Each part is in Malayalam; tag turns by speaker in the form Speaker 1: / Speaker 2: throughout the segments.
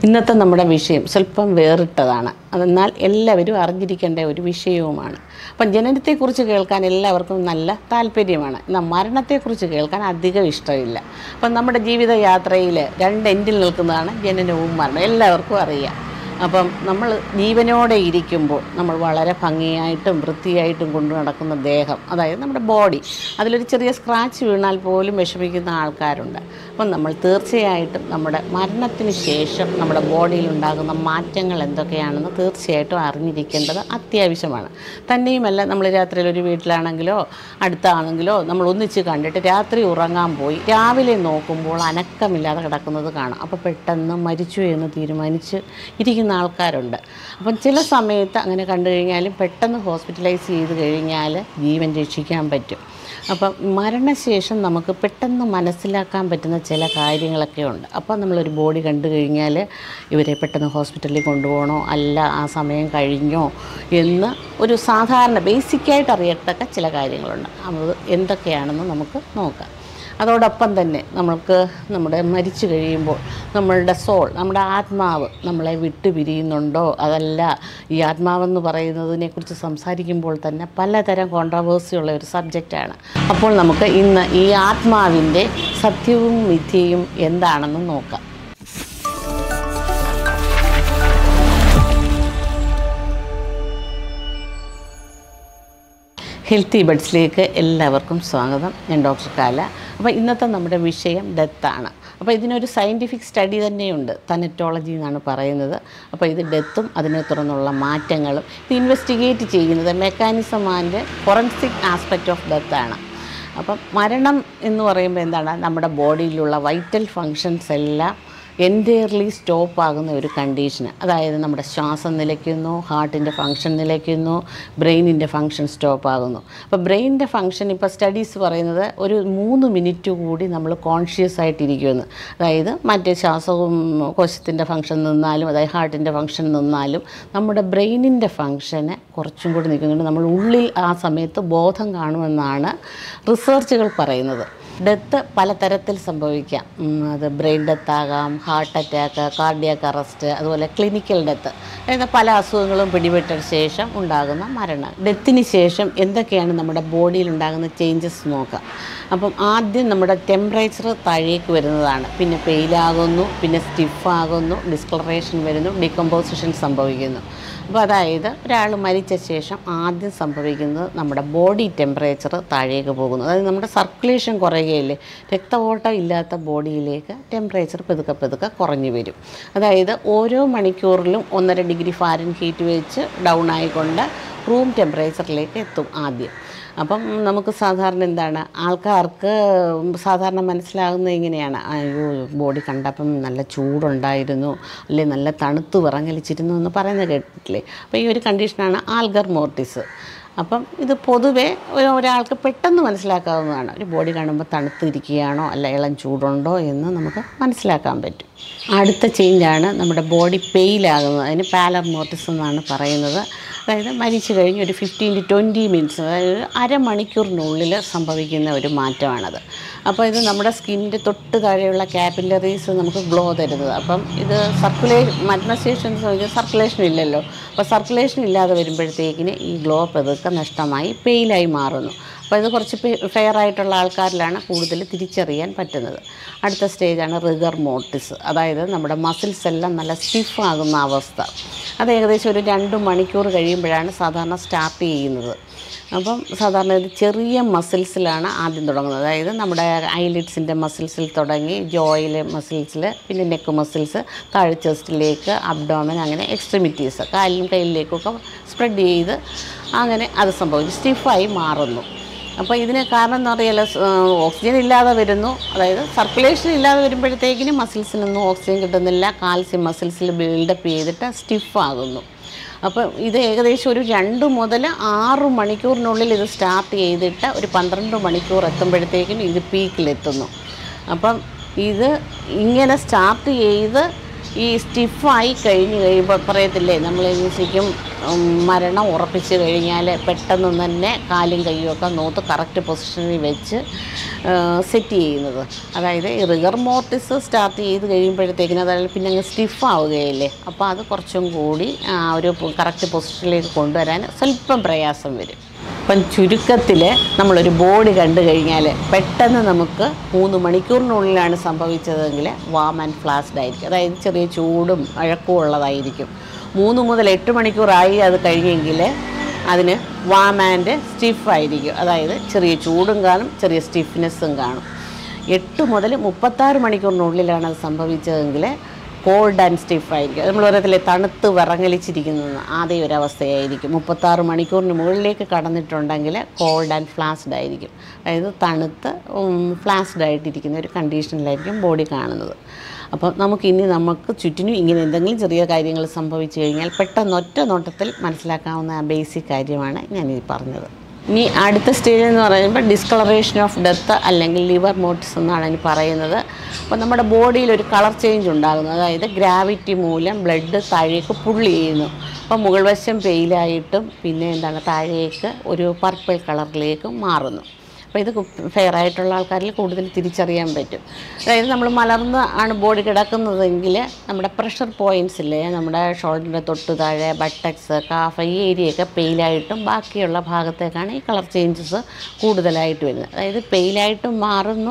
Speaker 1: ഇന്നത്തെ നമ്മുടെ വിഷയം സ്വല്പം വേറിട്ടതാണ് അതെന്നാൽ എല്ലാവരും അറിഞ്ഞിരിക്കേണ്ട ഒരു വിഷയവുമാണ് അപ്പം ജനനത്തെക്കുറിച്ച് കേൾക്കാൻ എല്ലാവർക്കും നല്ല താല്പര്യമാണ് എന്നാൽ മരണത്തെക്കുറിച്ച് കേൾക്കാൻ അധികം ഇഷ്ടമില്ല അപ്പം നമ്മുടെ ജീവിതയാത്രയിൽ രണ്ട് എൻഡിൽ നിൽക്കുന്നതാണ് ജനനവും മരണവും എല്ലാവർക്കും അറിയാം അപ്പം നമ്മൾ ജീവനോടെ ഇരിക്കുമ്പോൾ നമ്മൾ വളരെ ഭംഗിയായിട്ടും വൃത്തിയായിട്ടും കൊണ്ടു നടക്കുന്ന ദേഹം അതായത് നമ്മുടെ ബോഡി അതിലൊരു ചെറിയ സ്ക്രാച്ച് വീണാൽ പോലും വിഷമിക്കുന്ന ആൾക്കാരുണ്ട് അപ്പം നമ്മൾ തീർച്ചയായിട്ടും നമ്മുടെ മരണത്തിന് ശേഷം നമ്മുടെ ബോഡിയിൽ ഉണ്ടാകുന്ന മാറ്റങ്ങൾ എന്തൊക്കെയാണെന്ന് തീർച്ചയായിട്ടും അറിഞ്ഞിരിക്കേണ്ടത് അത്യാവശ്യമാണ് തന്നെയുമല്ല നമ്മൾ രാത്രിയിൽ ഒരു വീട്ടിലാണെങ്കിലോ അടുത്താണെങ്കിലോ നമ്മൾ ഒന്നിച്ച് കണ്ടിട്ട് രാത്രി ഉറങ്ങാൻ പോയി രാവിലെ നോക്കുമ്പോൾ അനക്കമില്ലാതെ കിടക്കുന്നത് കാണാം അപ്പോൾ പെട്ടെന്ന് മരിച്ചു എന്ന് തീരുമാനിച്ച് ഇരിക്കുന്ന ആൾക്കാരുണ്ട് അപ്പം ചില സമയത്ത് അങ്ങനെ കണ്ടു കഴിഞ്ഞാലും പെട്ടെന്ന് ഹോസ്പിറ്റലൈസ് ചെയ്ത് കഴിഞ്ഞാൽ ജീവൻ രക്ഷിക്കാൻ പറ്റും അപ്പം മരണശേഷം നമുക്ക് പെട്ടെന്ന് മനസ്സിലാക്കാൻ പറ്റുന്ന ചില കാര്യങ്ങളൊക്കെ ഉണ്ട് അപ്പോൾ നമ്മളൊരു ബോഡി കണ്ടു കഴിഞ്ഞാൽ ഇവരെ പെട്ടെന്ന് ഹോസ്പിറ്റലിൽ കൊണ്ടുപോകണോ അല്ല ആ സമയം കഴിഞ്ഞോ എന്ന് ഒരു സാധാരണ ബേസിക്കായിട്ട് അറിയത്തക്ക ചില കാര്യങ്ങളുണ്ട് അത് എന്തൊക്കെയാണെന്ന് നമുക്ക് നോക്കാം അതോടൊപ്പം തന്നെ നമ്മൾക്ക് നമ്മുടെ മരിച്ചു കഴിയുമ്പോൾ നമ്മളുടെ സോൾ നമ്മുടെ ആത്മാവ് നമ്മളെ വിട്ടു പിരിയുന്നുണ്ടോ അതല്ല ഈ ആത്മാവെന്ന് പറയുന്നതിനെക്കുറിച്ച് സംസാരിക്കുമ്പോൾ തന്നെ പലതരം കോൺട്രവേഴ്സിയുള്ള ഒരു സബ്ജക്റ്റാണ് അപ്പോൾ നമുക്ക് ഇന്ന് ഈ ആത്മാവിൻ്റെ സത്യവും മിഥ്യയും എന്താണെന്ന് നോക്കാം ഹെൽത്തി ബഡ്സിലേക്ക് എല്ലാവർക്കും സ്വാഗതം ഞാൻ ഡോക്ടർ കാല അപ്പോൾ ഇന്നത്തെ നമ്മുടെ വിഷയം ഡെത്താണ് അപ്പോൾ ഇതിനൊരു സയൻറ്റിഫിക് സ്റ്റഡി തന്നെയുണ്ട് തനറ്റോളജി എന്നാണ് പറയുന്നത് അപ്പോൾ ഇത് ഡെത്തും അതിനെ തുടർന്നുള്ള മാറ്റങ്ങളും ഇത് ഇൻവെസ്റ്റിഗേറ്റ് ചെയ്യുന്നത് mechanism and forensic aspect of ഡെത്താണ് അപ്പം മരണം എന്ന് പറയുമ്പോൾ എന്താണ് നമ്മുടെ ബോഡിയിലുള്ള വൈറ്റൽ ഫങ്ഷൻസ് എല്ലാം എൻറ്റയർലി സ്റ്റോപ്പ് ആകുന്ന ഒരു കണ്ടീഷന് അതായത് നമ്മുടെ ശ്വാസം നിലയ്ക്കുന്നു ഹാർട്ടിൻ്റെ ഫങ്ഷൻ നിലയ്ക്കുന്നു ബ്രെയിനിൻ്റെ ഫങ്ഷൻ സ്റ്റോപ്പ് ആകുന്നു അപ്പോൾ ബ്രെയിനിൻ്റെ ഫങ്ഷൻ ഇപ്പോൾ സ്റ്റഡീസ് പറയുന്നത് ഒരു മൂന്ന് മിനിറ്റ് കൂടി നമ്മൾ കോൺഷ്യസ് ആയിട്ടിരിക്കുമെന്ന് അതായത് മറ്റേ ശ്വാസവും കോശത്തിൻ്റെ ഫങ്ഷൻ നിന്നാലും അതായത് ഹാർട്ടിൻ്റെ ഫങ്ഷൻ നിന്നാലും നമ്മുടെ ബ്രെയിനിൻ്റെ ഫങ്ഷന് കുറച്ചും കൂടി നിൽക്കുന്നുണ്ട് നമ്മൾ ഉള്ളിൽ ആ സമയത്ത് ബോധം കാണുമെന്നാണ് റിസർച്ചുകൾ പറയുന്നത് ഡെത്ത് പലതരത്തിൽ സംഭവിക്കാം ഉം, അത് ബ്രെയിൻ ഡെത്ത് ആകാം ഹാർട്ട് അറ്റാക്ക് കാർഡിയാക്ക് അറസ്റ്റ് അതുപോലെ ക്ലിനിക്കൽ ഡെത്ത് അതായത് പല അസുഖങ്ങളും പിടിപെട്ട ശേഷം ഉണ്ടാകുന്ന മരണം ഡെത്തിന് ശേഷം എന്തൊക്കെയാണ് നമ്മുടെ ബോഡിയിൽ ഉണ്ടാകുന്ന ചേഞ്ചസ് നോക്കാം അപ്പം ആദ്യം നമ്മുടെ ടെമ്പറേച്ചർ താഴേക്ക് വരുന്നതാണ് പിന്നെ പെയിലാകുന്നു പിന്നെ സ്റ്റിഫാകുന്നു ഡിസ്കളറേഷൻ വരുന്നു ഡീകമ്പോസിഷൻ സംഭവിക്കുന്നു അപ്പോൾ അതായത് ഒരാൾ മരിച്ച ശേഷം ആദ്യം സംഭവിക്കുന്നത് നമ്മുടെ ബോഡി ടെമ്പറേച്ചർ താഴേക്ക് പോകുന്നു അതായത് നമ്മുടെ സർക്കുലേഷൻ കുറയുകയില്ലേ രക്തഓട്ടം ഇല്ലാത്ത ബോഡിയിലേക്ക് ടെമ്പറേച്ചർ പെതുക്കെ പെതുക്കെ കുറഞ്ഞു വരും അതായത് ഓരോ മണിക്കൂറിലും ഒന്നര ഡിഗ്രി ഫാരൻ ഹീറ്റ് വെച്ച് ഡൗൺ ആയിക്കൊണ്ട് റൂം ടെമ്പറേച്ചറിലേക്ക് എത്തും ആദ്യം അപ്പം നമുക്ക് സാധാരണ എന്താണ് ആൾക്കാർക്ക് സാധാരണ മനസ്സിലാകുന്നത് ഇങ്ങനെയാണ് അയ്യോ ബോഡി കണ്ടപ്പം നല്ല ചൂടുണ്ടായിരുന്നു അല്ലെ നല്ല തണുത്ത് വിറങ്ങലിച്ചിരുന്നു എന്ന് പറയുന്നത് കേട്ടിട്ടില്ലേ അപ്പോൾ ഈ ഒരു കണ്ടീഷനാണ് ആൽഗർ മോർട്ടിസ് അപ്പം ഇത് പൊതുവെ ഒരു- ഒരാൾക്ക് പെട്ടെന്ന് മനസ്സിലാക്കാവുന്നതാണ് ഒരു ബോഡി കാണുമ്പോൾ തണുത്തിരിക്കുകയാണോ അല്ല ഇളം ചൂടുണ്ടോ എന്ന് നമുക്ക് മനസ്സിലാക്കാൻ പറ്റും അടുത്ത ചേഞ്ചാണ് നമ്മുടെ ബോഡി പെയിലാകുന്നത് അതിന് പാലർ മോർട്ടിസ് എന്നാണ് പറയുന്നത് അതായത് മരിച്ചു കഴിഞ്ഞ് ഒരു ഫിഫ്റ്റീൻ ടു ട്വൻറ്റി മിനിറ്റ്സ് അതായത് ഒരു അരമണിക്കൂറിനുള്ളിൽ സംഭവിക്കുന്ന ഒരു മാറ്റമാണത് അപ്പോൾ ഇത് നമ്മുടെ സ്കിന്നിൻ്റെ തൊട്ട് താഴെയുള്ള ക്യാപ്പിലറീസ് നമുക്ക് ഗ്ലോ തരുന്നത് അപ്പം ഇത് സർക്കുലേഷൻ മരണശേഷം സർക്കുലേഷൻ ഇല്ലല്ലോ അപ്പോൾ സർക്കുലേഷൻ ഇല്ലാതെ വരുമ്പോഴത്തേക്കിന് ഈ ഗ്ലോ പതുക്കെ നഷ്ടമായി പെയിലായി മാറുന്നു അപ്പോൾ ഇത് കുറച്ച് ഫെയർ ആയിട്ടുള്ള ആൾക്കാരിലാണ് കൂടുതൽ തിരിച്ചറിയാൻ പറ്റുന്നത് അടുത്ത സ്റ്റേജാണ് റിഗർ മോട്ടിസ് അതായത് നമ്മുടെ മസിൽസ് എല്ലാം നല്ല സ്റ്റിഫ് ആകുന്ന അവസ്ഥ അത് ഏകദേശം ഒരു രണ്ട് മണിക്കൂർ കഴിയുമ്പോഴാണ് സാധാരണ സ്റ്റാർട്ട് ചെയ്യുന്നത് അപ്പം സാധാരണ ഒരു ചെറിയ മസിൽസിലാണ് ആദ്യം തുടങ്ങുന്നത് അതായത് നമ്മുടെ ഐലിഡ്സിൻ്റെ മസിൽസിൽ തുടങ്ങി ജോയിലെ മസിൽസിൽ പിന്നെ നെക്ക് മസിൽസ് താഴെ ചെസ്റ്റിലേക്ക് അബ്ഡോമൻ അങ്ങനെ എക്സ്ട്രിമിറ്റീസ് കാലിലും കയ്യിലേക്കൊക്കെ സ്പ്രെഡ് ചെയ്ത് അങ്ങനെ അത് സംഭവിച്ചു സ്റ്റിഫായി മാറുന്നു അപ്പോൾ ഇതിന് കാരണം എന്ന് പറയാൽ ഓക്സിജൻ ഇല്ലാതെ വരുന്നു അതായത് സർക്കുലേഷൻ ഇല്ലാതെ വരുമ്പോഴത്തേക്കിനും മസിൽസിനൊന്നും ഓക്സിജൻ കിട്ടുന്നില്ല കാൽസ്യം മസിൽസിൽ ബിൽഡപ്പ് ചെയ്തിട്ട് സ്റ്റിഫ് ആകുന്നു അപ്പോൾ ഇത് ഏകദേശം ഒരു രണ്ട് മുതൽ ആറ് മണിക്കൂറിനുള്ളിൽ ഇത് സ്റ്റാർട്ട് ചെയ്തിട്ട് ഒരു പന്ത്രണ്ട് മണിക്കൂർ എത്തുമ്പോഴത്തേക്കും ഇത് പീക്കിലെത്തുന്നു അപ്പം ഇത് ഇങ്ങനെ സ്റ്റാർട്ട് ചെയ്ത് ഈ സ്റ്റിഫായി കഴിഞ്ഞ് കഴിയുമ്പോൾ പറയത്തില്ലേ നമ്മൾ ശരിക്കും ഉം, മരണം ഉറപ്പിച്ച് കഴിഞ്ഞാൽ പെട്ടെന്ന് തന്നെ കാലും കൈയും ഒക്കെ നോത്ത് കറക്റ്റ് പൊസിഷനിൽ വെച്ച് സെറ്റ് ചെയ്യുന്നത് അതായത് ഈ റിഗർ മോർട്ടിസ് സ്റ്റാർട്ട് ചെയ്ത് കഴിയുമ്പോഴത്തേക്കിനും അതായത് പിന്നെ അങ്ങ് സ്റ്റിഫ് ആവുകയില്ലേ അപ്പോൾ അത് കുറച്ചും കൂടി ആ ഒരു കറക്റ്റ് പൊസിഷനിലേക്ക് കൊണ്ടുവരാൻ സ്വല്പം പ്രയാസം വരും ഇപ്പം ചുരുക്കത്തിൽ നമ്മളൊരു ബോഡി കണ്ടു കഴിഞ്ഞാൽ പെട്ടെന്ന് നമുക്ക് മൂന്ന് മണിക്കൂറിനുള്ളിലാണ് സംഭവിച്ചതെങ്കിൽ വാം ആൻഡ് ഫ്ലാസ്ഡ് ആയിരിക്കും അതായത് ചെറിയ ചൂടും അഴക്കവും ഉള്ളതായിരിക്കും മൂന്ന് മുതൽ എട്ട് മണിക്കൂറായി അത് കഴിഞ്ഞെങ്കിൽ അതിന് വാം ആൻഡ് സ്റ്റിഫ് ആയിരിക്കും അതായത് ചെറിയ ചൂടും കാണും ചെറിയ സ്റ്റിഫ്നെസ്സും കാണും എട്ട് മുതൽ മുപ്പത്താറ് മണിക്കൂറിനുള്ളിലാണ് അത് സംഭവിച്ചതെങ്കിൽ കോൾഡ് ആൻഡ് സ്റ്റിഫ് ആയിരിക്കും നമ്മൾ ഓരോരുത്തരെ തണുത്ത് വിറങ്ങലിച്ചിരിക്കുന്ന ആദ്യ ഒരു അവസ്ഥയായിരിക്കും മുപ്പത്താറ് മണിക്കൂറിന് മുകളിലേക്ക് കടന്നിട്ടുണ്ടെങ്കിൽ കോൾഡ് ആൻഡ് ഫ്ലാസ്ഡ് ആയിരിക്കും അതായത് തണുത്ത് ഫ്ലാസ്ഡ് ആയിട്ടിരിക്കുന്ന ഒരു കണ്ടീഷനിലായിരിക്കും ബോഡി കാണുന്നത് അപ്പോൾ നമുക്കിനി നമുക്ക് ചുറ്റിനും ഇങ്ങനെ എന്തെങ്കിലും ചെറിയ കാര്യങ്ങൾ സംഭവിച്ചു കഴിഞ്ഞാൽ പെട്ടെന്ന് ഒറ്റ നോട്ടത്തിൽ മനസ്സിലാക്കാവുന്ന ബേസിക് കാര്യമാണ് ഞാൻ ഈ പറഞ്ഞത് ഇനി അടുത്ത സ്റ്റേജ് എന്ന് പറയുമ്പോൾ ഡിസ്കളറേഷൻ ഓഫ് ഡെത്ത് അല്ലെങ്കിൽ ലിവർ മോട്ടിസ് എന്നാണ് ഇനി പറയുന്നത് അപ്പോൾ നമ്മുടെ ബോഡിയിൽ ഒരു കളർ ചേഞ്ച് ഉണ്ടാകുന്നു അതായത് ഗ്രാവിറ്റി മൂലം ബ്ലഡ് താഴേക്ക് പുള്ളി ചെയ്യുന്നു അപ്പോൾ മുകൾ വശം പെയിലായിട്ടും പിന്നെ എന്താണ് താഴേക്ക് ഒരു പർപ്പിൾ കളറിലേക്ക് മാറുന്നു അപ്പോൾ ഇത് ഫെയർ ആയിട്ടുള്ള ആൾക്കാരിൽ കൂടുതൽ തിരിച്ചറിയാൻ പറ്റും അതായത് നമ്മൾ മലർന്ന് ആണ് ബോഡി കിടക്കുന്നതെങ്കിൽ നമ്മുടെ പ്രഷർ പോയിൻറ്റ്സ് ഇല്ലേ നമ്മുടെ ഷോൾഡറിൻ്റെ തൊട്ട് താഴെ ബട്ടക്സ് കാഫ ഈ ഏരിയയൊക്കെ പെയിലായിട്ടും ബാക്കിയുള്ള ഭാഗത്തേക്കാണ് ഈ കളർ ചേഞ്ചസ് കൂടുതലായിട്ട് വരുന്നത് അതായത് പെയിലായിട്ടും മാറുന്നു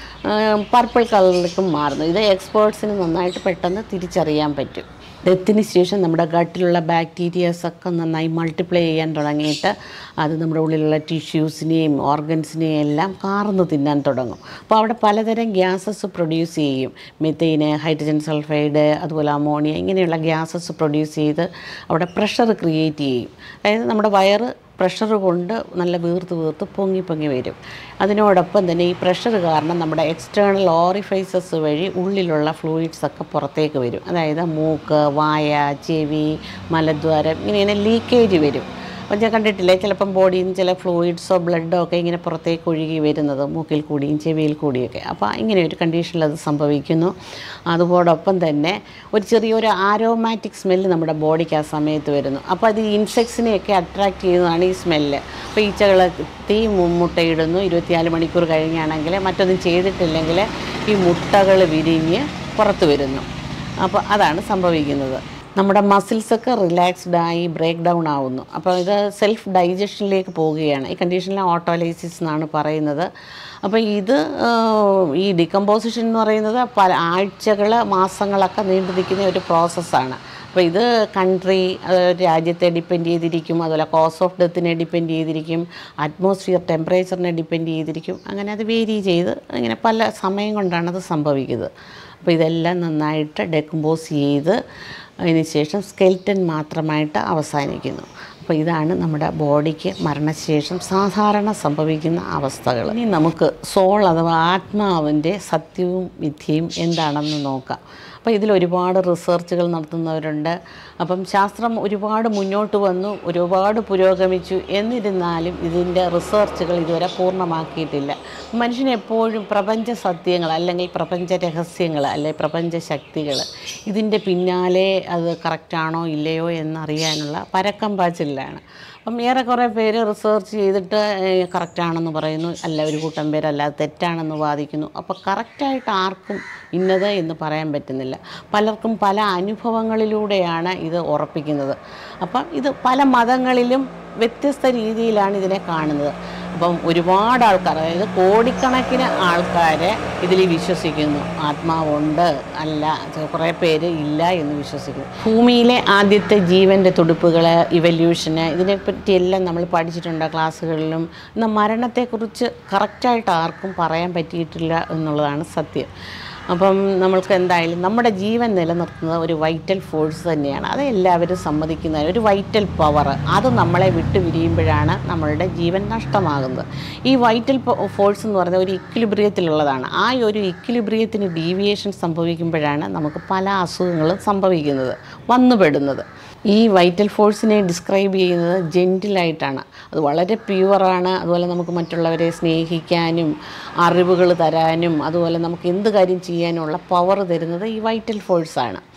Speaker 1: പർപ്പിൾ കളറിലേക്കും മാറുന്നു ഇത് എക്സ്പേർട്സിന് നന്നായിട്ട് പെട്ടെന്ന് തിരിച്ചറിയാൻ പറ്റും ഡെത്തിന് ശേഷം നമ്മുടെ ഗട്ടിലുള്ള ബാക്ടീരിയാസ് ഒക്കെ നന്നായി മൾട്ടിപ്ലൈ ചെയ്യാൻ തുടങ്ങിയിട്ട് അത് നമ്മുടെ ഉള്ളിലുള്ള ടിഷ്യൂസിനെയും ഓർഗൻസിനെയും എല്ലാം കാർന്ന് തിന്നാൻ തുടങ്ങും അപ്പോൾ അവിടെ പലതരം ഗ്യാസസ് പ്രൊഡ്യൂസ് ചെയ്യും മെത്തൈന് ഹൈഡ്രജൻ സൾഫൈഡ് അതുപോലെ അമോണിയ ഇങ്ങനെയുള്ള ഗ്യാസസ് പ്രൊഡ്യൂസ് ചെയ്ത് അവിടെ പ്രഷർ ക്രിയേറ്റ് ചെയ്യും അതായത് നമ്മുടെ വയറ് പ്രഷർ കൊണ്ട് നല്ല വീർത്ത് വീർത്ത് പൊങ്ങി പൊങ്ങി വരും അതിനോടൊപ്പം തന്നെ ഈ പ്രഷർ കാരണം നമ്മുടെ എക്സ്റ്റേണൽ ഓറിഫൈസസ് വഴി ഉള്ളിലുള്ള ഫ്ലൂയിഡ്സ് ഒക്കെ പുറത്തേക്ക് വരും അതായത് മൂക്ക് വായ ചെവി മലദ്വാരം ഇങ്ങനെ ലീക്കേജ് വരും അപ്പം ഞാൻ കണ്ടിട്ടില്ലേ ചിലപ്പം ബോഡിയിൽ നിന്ന് ചില ഫ്ലൂയിഡ്സോ ബ്ലഡോ ഒക്കെ ഇങ്ങനെ പുറത്തേക്ക് ഒഴുകി വരുന്നത് മൂക്കിൽ കൂടിയും ചെവിയിൽ കൂടിയൊക്കെ അപ്പോൾ ഇങ്ങനെ ഒരു കണ്ടീഷനിൽ അത് സംഭവിക്കുന്നു അതോടൊപ്പം തന്നെ ഒരു ചെറിയൊരു ആരോമാറ്റിക് സ്മെല്ല് നമ്മുടെ ബോഡിക്ക് ആ സമയത്ത് വരുന്നു അപ്പോൾ അത് ഇൻസെക്ട്സിനെയൊക്കെ അട്രാക്റ്റ് ചെയ്യുന്നതാണ് ഈ സ്മെല്ല് അപ്പോൾ ഈച്ചകൾ തീ മു- മുട്ടയിടുന്നു ഇരുപത്തിനാല് മണിക്കൂർ കഴിഞ്ഞാണെങ്കിൽ മറ്റൊന്നും ചെയ്തിട്ടില്ലെങ്കിൽ ഈ മുട്ടകൾ വിരിഞ്ഞ് പുറത്ത് വരുന്നു അപ്പോൾ അതാണ് സംഭവിക്കുന്നത് നമ്മുടെ മസിൽസൊക്കെ റിലാക്സ്ഡ് ആയി ബ്രേക്ക് ഡൗൺ ആവുന്നു അപ്പോൾ ഇത് സെൽഫ് ഡൈജഷനിലേക്ക് പോവുകയാണ് ഈ കണ്ടീഷനിൽ ഓട്ടോലൈസിസ് എന്നാണ് പറയുന്നത് അപ്പോൾ ഇത് ആ, ഈ ഡിക്കമ്പോസിഷൻ എന്ന് പറയുന്നത് പല ആഴ്ചകൾ മാസങ്ങളൊക്കെ നീണ്ടു നിൽക്കുന്ന ഒരു പ്രോസസ്സാണ് അപ്പോൾ ഇത് കൺട്രി രാജ്യത്തെ ഡിപ്പെൻഡ് ചെയ്തിരിക്കും അതുപോലെ കോസ് ഓഫ് ഡെത്തിനെ ഡിപ്പെൻഡ് ചെയ്തിരിക്കും അറ്റ്മോസ്ഫിയർ ടെമ്പറേച്ചറിനെ ഡിപ്പെൻഡ് ചെയ്തിരിക്കും അങ്ങനെ അത് വേരി ചെയ്ത് ഇങ്ങനെ പല സമയം കൊണ്ടാണ് അത് സംഭവിക്കുന്നത് അപ്പോൾ ഇതെല്ലാം നന്നായിട്ട് ഡെക്കമ്പോസ് ചെയ്ത് അതിനുശേഷം സ്കെൽറ്റൻ മാത്രമായിട്ട് അവസാനിക്കുന്നു അപ്പോൾ ഇതാണ് നമ്മുടെ ബോഡിക്ക് മരണശേഷം സാധാരണ സംഭവിക്കുന്ന അവസ്ഥകൾ ഇനി നമുക്ക് സോൾ അഥവാ ആത്മാവിൻ്റെ സത്യവും മിഥ്യയും എന്താണെന്ന് നോക്കാം അപ്പോൾ ഇതിൽ ഒരുപാട് റിസർച്ചുകൾ നടത്തുന്നവരുണ്ട് അപ്പം ശാസ്ത്രം ഒരുപാട് മുന്നോട്ട് വന്നു ഒരുപാട് പുരോഗമിച്ചു എന്നിരുന്നാലും ഇതിൻ്റെ റിസർച്ചുകൾ ഇതുവരെ പൂർണ്ണമാക്കിയിട്ടില്ല മനുഷ്യൻ എപ്പോഴും പ്രപഞ്ച സത്യങ്ങൾ അല്ലെങ്കിൽ പ്രപഞ്ച രഹസ്യങ്ങൾ അല്ലെങ്കിൽ പ്രപഞ്ച ശക്തികൾ ഇതിൻ്റെ പിന്നാലെ അത് കറക്റ്റാണോ ഇല്ലയോ എന്നറിയാനുള്ള പരക്കം പാച്ചിലാണ് അപ്പം ഏറെക്കുറെ പേര് റിസർച്ച് ചെയ്തിട്ട് കറക്റ്റാണെന്ന് പറയുന്നു അല്ല ഒരു കൂട്ടം പേര് അല്ലാതെ തെറ്റാണെന്ന് വാദിക്കുന്നു അപ്പോൾ കറക്റ്റായിട്ട് ആർക്കും ഇന്നത് എന്ന് പറയാൻ പറ്റുന്നില്ല പലർക്കും പല അനുഭവങ്ങളിലൂടെയാണ് ഇത് ഉറപ്പിക്കുന്നത് അപ്പം ഇത് പല മതങ്ങളിലും വ്യത്യസ്ത രീതിയിലാണ് ഇതിനെ കാണുന്നത് അപ്പം ഒരുപാട് ആൾക്കാർ അതായത് കോടിക്കണക്കിന് ആൾക്കാർ ഇതിൽ വിശ്വസിക്കുന്നു ആത്മാവുണ്ട് അല്ല കുറേ പേര് ഇല്ല എന്ന് വിശ്വസിക്കുന്നു ഭൂമിയിലെ ആദ്യത്തെ ജീവൻ്റെ തുടുപ്പുകൾ ഇവല്യൂഷന് ഇതിനെപ്പറ്റിയെല്ലാം നമ്മൾ പഠിച്ചിട്ടുണ്ട് ക്ലാസ്സുകളിലും എന്നാൽ മരണത്തെക്കുറിച്ച് കറക്റ്റായിട്ട് ആർക്കും പറയാൻ പറ്റിയിട്ടില്ല എന്നുള്ളതാണ് സത്യം അപ്പം നമ്മൾക്ക് എന്തായാലും നമ്മുടെ ജീവൻ നിലനിർത്തുന്നത് ഒരു വൈറ്റൽ ഫോഴ്സ് തന്നെയാണ് അത് എല്ലാവരും സമ്മതിക്കുന്ന ഒരു വൈറ്റൽ പവർ അത് നമ്മളെ വിട്ടു പിരിയുമ്പോഴാണ് നമ്മളുടെ ജീവൻ നഷ്ടമാകുന്നത് ഈ വൈറ്റൽ ഫോഴ്സ് എന്ന് പറയുന്നത് ഒരു ഇക്വിലിബ്രിയത്തിലുള്ളതാണ് ആ ഒരു ഇക്വിലിബ്രിയത്തിന് ഡീവിയേഷൻ സംഭവിക്കുമ്പോഴാണ് നമുക്ക് പല അസുഖങ്ങളും സംഭവിക്കുന്നത് വന്നുപെടുന്നത് ഈ വൈറ്റൽ ഫോഴ്സിനെ ഡിസ്ക്രൈബ് ചെയ്യുന്നത് ജെൻറ്റിലായിട്ടാണ് അത് വളരെ പ്യുവറാണ് അതുപോലെ നമുക്ക് മറ്റുള്ളവരെ സ്നേഹിക്കാനും അറിവുകൾ തരാനും അതുപോലെ നമുക്ക് എന്ത് കാര്യം ചെയ്യാനുമുള്ള പവർ തരുന്നത് ഈ വൈറ്റൽ ഫോഴ്സാണ്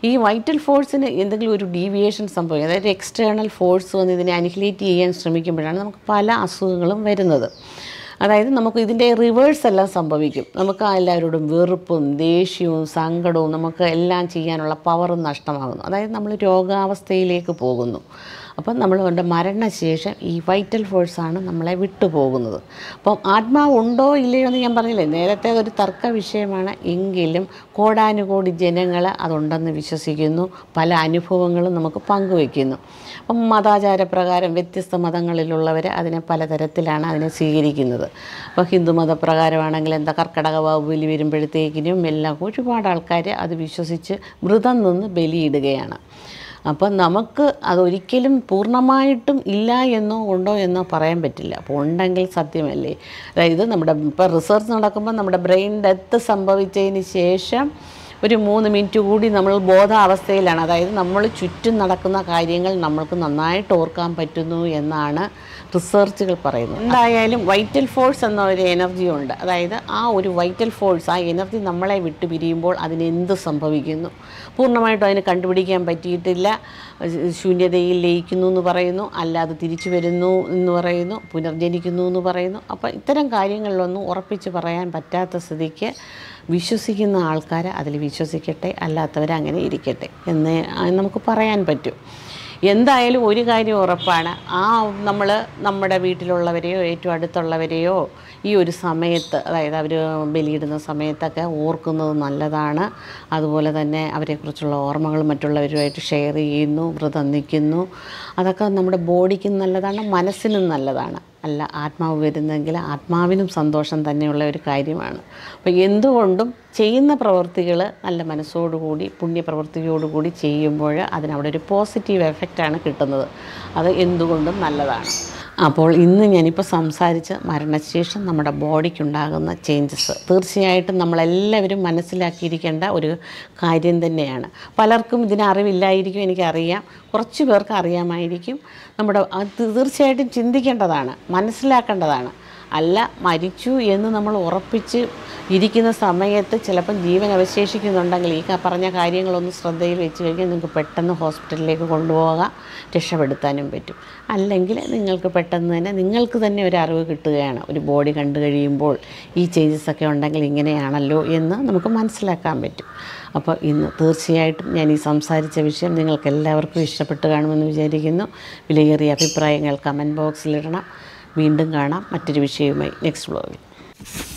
Speaker 1: ഈ വൈറ്റൽ ഫോഴ്സിന് എന്തെങ്കിലും ഒരു ഡീവിയേഷൻ സംഭവിക്കും അതായത് എക്സ്റ്റേണൽ ഫോഴ്സ് വന്ന് ഇതിനെ അനിഹിലേറ്റ് ചെയ്യാൻ ശ്രമിക്കുമ്പോഴാണ് നമുക്ക് പല അസുഖങ്ങളും വരുന്നത് അതായത് നമുക്ക് ഇതിൻ്റെ റിവേഴ്സ് എല്ലാം സംഭവിക്കും നമുക്ക് എല്ലാവരോടും വെറുപ്പും ദേഷ്യവും സങ്കടവും നമുക്ക് എല്ലാം ചെയ്യാനുള്ള പവറും നഷ്ടമാകുന്നു അതായത് നമ്മൾ രോഗാവസ്ഥയിലേക്ക് പോകുന്നു അപ്പം നമ്മളുടെ മരണശേഷം ഈ വൈറ്റൽ ഫോഴ്സാണ് നമ്മളെ വിട്ടുപോകുന്നത് അപ്പം ആത്മാവ് ഉണ്ടോ ഇല്ലയോ എന്ന് ഞാൻ പറഞ്ഞില്ലേ നേരത്തെ അതൊരു തർക്ക വിഷയമാണ് എങ്കിലും കോടാനുകോടി ജനങ്ങൾ അതുണ്ടെന്ന് വിശ്വസിക്കുന്നു പല അനുഭവങ്ങളും നമുക്ക് പങ്കുവയ്ക്കുന്നു അപ്പം മതാചാരപ്രകാരം വ്യത്യസ്ത മതങ്ങളിലുള്ളവർ അതിനെ പലതരത്തിലാണ് അതിനെ സ്വീകരിക്കുന്നത് അപ്പോൾ ഹിന്ദു മതപ്രകാരമാണെങ്കിൽ എന്താ കർക്കിടക ബലി വരുമ്പോഴത്തേക്കിനും എല്ലാം ഒരുപാട് ആൾക്കാർ അത് വിശ്വസിച്ച് വ്രതം നിന്ന് ബലിയിടുകയാണ് അപ്പം നമുക്ക് അതൊരിക്കലും പൂർണ്ണമായിട്ടും ഇല്ല എന്നോ ഉണ്ടോ എന്നോ പറയാൻ പറ്റില്ല അപ്പോൾ ഉണ്ടെങ്കിൽ സത്യമല്ലേ അതായത് നമ്മുടെ ഇപ്പോൾ റിസർച്ച് നടക്കുമ്പോൾ നമ്മുടെ ബ്രെയിൻ ഡെത്ത് സംഭവിച്ചതിന് ശേഷം ഒരു മൂന്ന് മിനിറ്റ് കൂടി നമ്മൾ ബോധാവസ്ഥയിലാണ് അതായത് നമ്മൾ ചുറ്റും നടക്കുന്ന കാര്യങ്ങൾ നമ്മൾക്ക് നന്നായിട്ട് ഓർക്കാൻ പറ്റുന്നു എന്നാണ് റിസർച്ചുകൾ പറയുന്നത് എന്തായാലും വൈറ്റൽ ഫോഴ്സ് എന്ന ഒരു എനർജി ഉണ്ട് അതായത് ആ ഒരു വൈറ്റൽ ഫോഴ്സ് ആ എനർജി നമ്മളെ വിട്ടു പിരിയുമ്പോൾ അതിന് എന്ത് സംഭവിക്കുന്നു പൂർണ്ണമായിട്ടും അതിന് കണ്ടുപിടിക്കാൻ പറ്റിയിട്ടില്ല ശൂന്യതയിൽ ലയിക്കുന്നു എന്ന് പറയുന്നു അല്ലാതെ തിരിച്ചു വരുന്നു എന്ന് പറയുന്നു പുനർജനിക്കുന്നു എന്ന് പറയുന്നു അപ്പോൾ ഇത്തരം കാര്യങ്ങളിലൊന്നും ഉറപ്പിച്ച് പറയാൻ പറ്റാത്ത സ്ഥിതിക്ക് വിശ്വസിക്കുന്ന ആൾക്കാർ അതിൽ വിശ്വസിക്കട്ടെ അല്ലാത്തവർ അങ്ങനെ ഇരിക്കട്ടെ എന്ന് നമുക്ക് പറയാൻ പറ്റും എന്തായാലും ഒരു കാര്യം ഉറപ്പാണ് ആ നമ്മൾ നമ്മുടെ വീട്ടിലുള്ളവരെയോ ഏറ്റവും അടുത്തുള്ളവരെയോ ഈ ഒരു സമയത്ത് അതായത് അവർ ബലിയിടുന്ന സമയത്തൊക്കെ ഓർക്കുന്നത് നല്ലതാണ് അതുപോലെ തന്നെ അവരെക്കുറിച്ചുള്ള ഓർമ്മകൾ മറ്റുള്ളവരുമായിട്ട് ഷെയർ ചെയ്യുന്നു വ്രതം നിൽക്കുന്നു അതൊക്കെ നമ്മുടെ ബോഡിക്കും നല്ലതാണ് മനസ്സിനും നല്ലതാണ് അല്ല ആത്മാവ് വരുന്നെങ്കിൽ ആത്മാവിനും സന്തോഷം തന്നെയുള്ള ഒരു കാര്യമാണ് അപ്പോൾ എന്തുകൊണ്ടും ചെയ്യുന്ന പ്രവൃത്തികൾ നല്ല മനസ്സോടുകൂടി പുണ്യപ്രവൃത്തിയോടുകൂടി ചെയ്യുമ്പോൾ അതിനവിടെ ഒരു പോസിറ്റീവ് എഫക്റ്റാണ് കിട്ടുന്നത് അത് എന്തുകൊണ്ടും നല്ലതാണ് അപ്പോൾ ഇന്ന് ഞാനിപ്പോൾ സംസാരിച്ച മരണശേഷം നമ്മുടെ ബോഡിക്കുണ്ടാകുന്ന ചേഞ്ചസ് തീർച്ചയായിട്ടും നമ്മളെല്ലാവരും മനസ്സിലാക്കിയിരിക്കേണ്ട ഒരു കാര്യം തന്നെയാണ് പലർക്കും ഇതിന് അറിവില്ലായിരിക്കും എനിക്കറിയാം കുറച്ച് പേർക്ക് അറിയാമായിരിക്കും നമ്മുടെ അത് തീർച്ചയായിട്ടും ചിന്തിക്കേണ്ടതാണ് മനസ്സിലാക്കേണ്ടതാണ് അല്ല മരിച്ചു എന്ന് നമ്മൾ ഉറപ്പിച്ച് ഇരിക്കുന്ന സമയത്ത് ചിലപ്പം ജീവൻ അവശേഷിക്കുന്നുണ്ടെങ്കിൽ ഈ ക- പറഞ്ഞ കാര്യങ്ങളൊന്ന് ശ്രദ്ധയിൽ വെച്ച് കഴിഞ്ഞാൽ നിങ്ങൾക്ക് പെട്ടെന്ന് ഹോസ്പിറ്റലിലേക്ക് കൊണ്ടുപോകാം രക്ഷപ്പെടുത്താനും പറ്റും അല്ലെങ്കിൽ നിങ്ങൾക്ക് പെട്ടെന്ന് തന്നെ നിങ്ങൾക്ക് തന്നെ ഒരു അറിവ് കിട്ടുകയാണ് ഒരു ബോഡി കണ്ടു കഴിയുമ്പോൾ ഈ ചേഞ്ചസ് ഒക്കെ ഉണ്ടെങ്കിൽ ഇങ്ങനെയാണല്ലോ എന്ന് നമുക്ക് മനസ്സിലാക്കാൻ പറ്റും അപ്പോൾ ഇന്ന് തീർച്ചയായിട്ടും ഞാൻ ഈ സംസാരിച്ച വിഷയം നിങ്ങൾക്ക് എല്ലാവർക്കും ഇഷ്ടപ്പെട്ട് കാണുമെന്ന് വിചാരിക്കുന്നു വിലയേറിയ അഭിപ്രായങ്ങൾ കമൻറ്റ് ബോക്സിലിടണം വീണ്ടും കാണാം മറ്റൊരു വിഷയവുമായി നെക്സ്റ്റ് വ്ലോഗിൽ